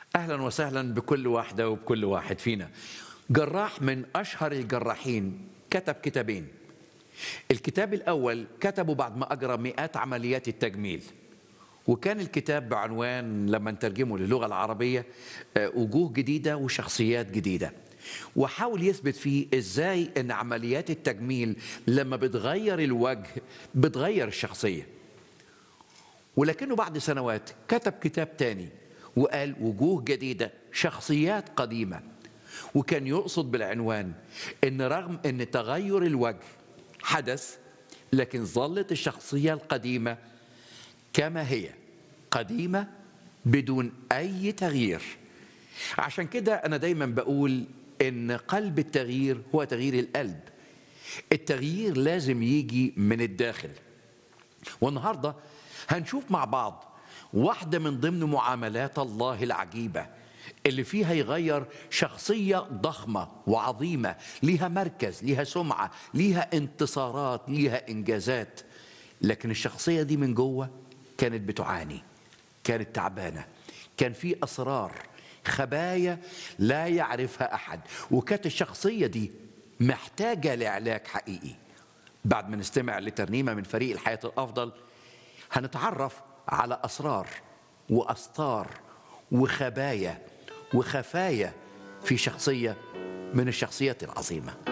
اهلا وسهلا بكل واحده وبكل واحد فينا جراح من اشهر الجراحين كتب كتابين الكتاب الاول كتبه بعد ما اجرى مئات عمليات التجميل وكان الكتاب بعنوان لما نترجمه للغه العربيه آه، وجوه جديده وشخصيات جديده وحاول يثبت فيه ازاي ان عمليات التجميل لما بتغير الوجه بتغير الشخصيه ولكنه بعد سنوات كتب كتاب تاني وقال وجوه جديدة شخصيات قديمة وكان يقصد بالعنوان ان رغم ان تغير الوجه حدث لكن ظلت الشخصية القديمة كما هي قديمة بدون أي تغيير عشان كده أنا دايما بقول إن قلب التغيير هو تغيير القلب التغيير لازم يجي من الداخل والنهارده هنشوف مع بعض واحدة من ضمن معاملات الله العجيبة اللي فيها يغير شخصية ضخمة وعظيمة ليها مركز ليها سمعة ليها انتصارات ليها إنجازات لكن الشخصية دي من جوه كانت بتعاني كانت تعبانة كان في أسرار خبايا لا يعرفها أحد وكانت الشخصية دي محتاجة لعلاج حقيقي بعد ما نستمع لترنيمة من فريق الحياة الأفضل هنتعرف على أسرار وأستار وخبايا وخفايا في شخصية من الشخصيات العظيمه